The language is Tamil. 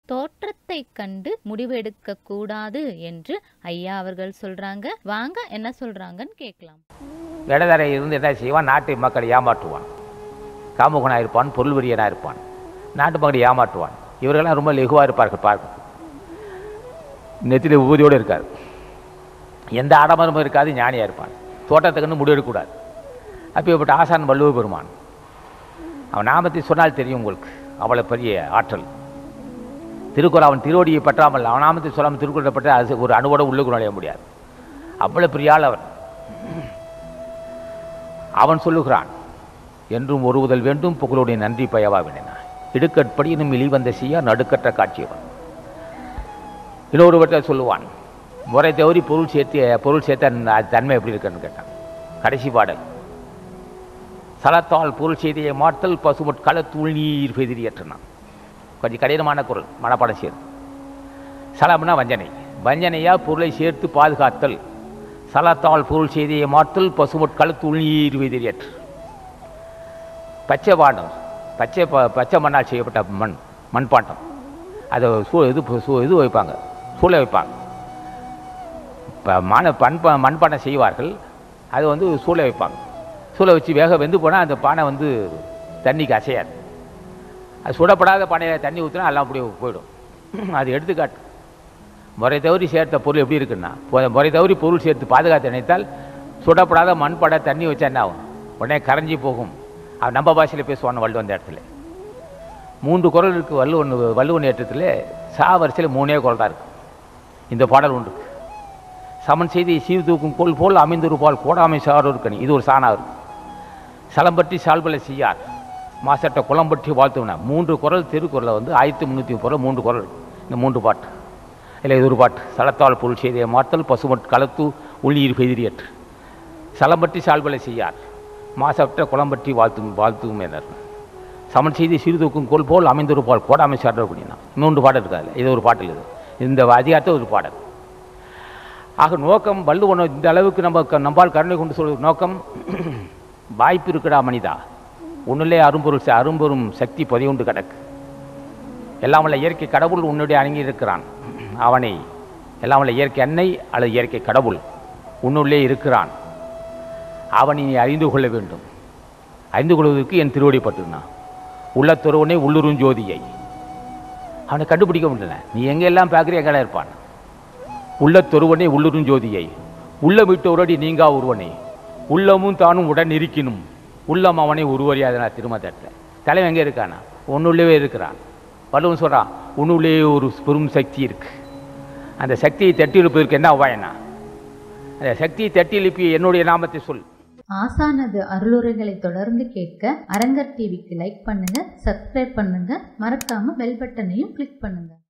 தோற்றத்தை கண்டு முடிவெடுக்க கூடாது என்று ஐயா அவர்கள் சொல்றாங்க வாங்க என்ன சொல்றாங்கன்னு கேட்கலாம் இடதரை இருந்து என்ன செய்வான் நாட்டு மக்களை ஏமாற்றுவான் காமுகனாக இருப்பான் பொருள்வரியனாக இருப்பான் நாட்டு மக்களை ஏமாற்றுவான் இவர்களெல்லாம் ரொம்ப லெகுவாக இருப்பார்கள் பார்க்க நெத்தியில் ஊதியோடு இருக்கார் எந்த ஆடம்பரமும் இருக்காது ஞானியாக இருப்பான் தோட்டத்துக்குன்னு முடிவெடுக்கக்கூடாது அப்பேற்பட்ட ஆசான் வள்ளுவ பெருமான் அவன் நாமத்தை சொன்னால் தெரியும் உங்களுக்கு அவ்வளோ பெரிய ஆற்றல் திருக்குறள் அவன் திருவடியை பற்றாமல் அவன் நாமத்தை சொல்லாமல் திருக்குறளை பற்றி அது ஒரு அணுவோட உள்ளுக்கு நுழைய முடியாது அவ்வளோ பெரிய ஆள் அவன் அவன் சொல்லுகிறான் என்றும் ஒருவுதல் வேண்டும் புகழுடைய நன்றி பயவா வினனா இடுக்கட்படி இன்னும் இழிவந்த செய்ய நடுக்கற்ற காட்சியவன் இன்னொருவற்றை சொல்லுவான் முறை தவறி பொருள் சேர்த்து பொருள் சேர்த்த அந்த தன்மை எப்படி இருக்குன்னு கேட்டான் கடைசி பாடல் சலத்தால் பொருள் செய்தியை மாற்றல் பசுமட் களத்தூள் நீர் பெதிரியற்றனான் கொஞ்சம் கடினமான குரல் மனப்பாடம் சேர்த்து சலம்னா வஞ்சனை வஞ்சனையா பொருளை சேர்த்து பாதுகாத்தல் சலத்தால் பொருள் செய்தியை மாற்றல் பசுமட் களத்தூள் நீர் பெதிரியற்று பச்சை பாண்டம் பச்சை ப பச்சை மண்ணால் செய்யப்பட்ட மண் மண்பாண்டம் அதை சூ இது சூ இது வைப்பாங்க சூளை வைப்பாங்க இப்போ மண பண்ப மண்பானை செய்வார்கள் அது வந்து சூளை வைப்பாங்க சூளை வச்சு வேக வெந்து போனால் அந்த பானை வந்து தண்ணிக்கு அசையாது அது சுடப்படாத பானையில் தண்ணி ஊற்றினா எல்லாம் அப்படியே போயிடும் அது எடுத்துக்காட்டு முறை தவறி சேர்த்த பொருள் எப்படி இருக்குன்னா பொ- முறை தவறி பொருள் சேர்த்து பாதுகாத்து நினைத்தால் சுடப்படாத மண்பானை தண்ணி வச்சா என்ன ஆகும் உடனே கரைஞ்சி போகும் அவன் நம்ம பாஷையில் பேசுவான் வள்ளுவன் அந்த இடத்துல மூன்று குரல் இருக்குது வள்ளுவன் வள்ளுவன் ஏற்றத்தில் சா வரிசையில் மூணே குரல் தான் இருக்குது இந்த பாடல் உண்டு சமன் செய்தி சீர்தூக்கும் கோல் போல் அமைந்திருப்பால் கோடாமை சாரோர் கனி இது ஒரு சாணா இருக்கு சலம்பற்றி சால்பலை செய்யார் மாசட்ட குளம்பற்றி வாழ்த்துவன மூன்று குரல் திருக்குறளை வந்து ஆயிரத்தி முந்நூற்றி முப்பது மூன்று குரல் இருக்கு. இந்த மூன்று பாட்டு இல்லை இது ஒரு பாட்டு சலத்தால் பொருள் செய்தியை மாற்றல் பசுமட் களத்து உள்நீர் பெதிரியற்று சலம்பற்றி சால்பலை செய்யார் மாசற்ற குளம்பற்றி வாழ்த்தும் வாழ்த்தும் எனர் சமன் செய்தி சீர்தூக்கும் கோல் போல் அமைந்திருப்பால் கோடாமை சார்ந்த அப்படின்னா மூன்று பாடல் இருக்காது இது ஒரு பாட்டில் இது இந்த அதிகாரத்தை ஒரு பாடல் ஆக நோக்கம் வள்ளுவன் இந்த அளவுக்கு நம்ம க- நம்பால் கருணை கொண்டு சொல்வது நோக்கம் வாய்ப்பு இருக்குடா மனிதா உன்னிலே அரும்பொருள் ச- அரும்பெரும் சக்தி புதையுண்டு கிடக்கு எல்லாம் வல்ல இயற்கை கடவுள் உன்னுடைய அடங்கி இருக்கிறான் அவனை எல்லாம் வல்ல இயற்கை அன்னை அல்லது இயற்கை கடவுள் உன்னுள்ளே இருக்கிறான் அவனை நீ அறிந்து கொள்ள வேண்டும் அறிந்து கொள்வதற்கு என் திருவடி பட்டுனா உள்ளத்தொருவனே உள்ளுறும் ஜோதியை அவனை கண்டுபிடிக்க முடியல நீ எங்கெல்லாம் பார்க்குறிய எங்கெல்லாம் இருப்பான் உள்ளத்தொருவனே உள்ளுறும் ஜோதியை உள்ளமிட்டோரடி நீங்கா ஒருவனே உள்ளமும் தானும் உடன் இருக்கினும் உள்ளம் அவனை உருவறியாதனா திருமதத்தில் தலைவன் எங்கே இருக்கானா உன்னுள்ளவே இருக்கிறான் வள்ளுவன் சொல்கிறான் உன்னுள்ளே ஒரு பெரும் சக்தி இருக்கு அந்த சக்தியை தட்டி எழுப்பதற்கு என்ன உபாயனா அந்த சக்தியை தட்டி எழுப்பி என்னுடைய நாமத்தை சொல் ஆசானது அருளுரைகளை தொடர்ந்து கேட்க அரங்கர் டிவிக்கு லைக் பண்ணுங்க சப்ஸ்கிரைப் பண்ணுங்க மறக்காம பெல் பட்டனையும் கிளிக் பண்ணுங்க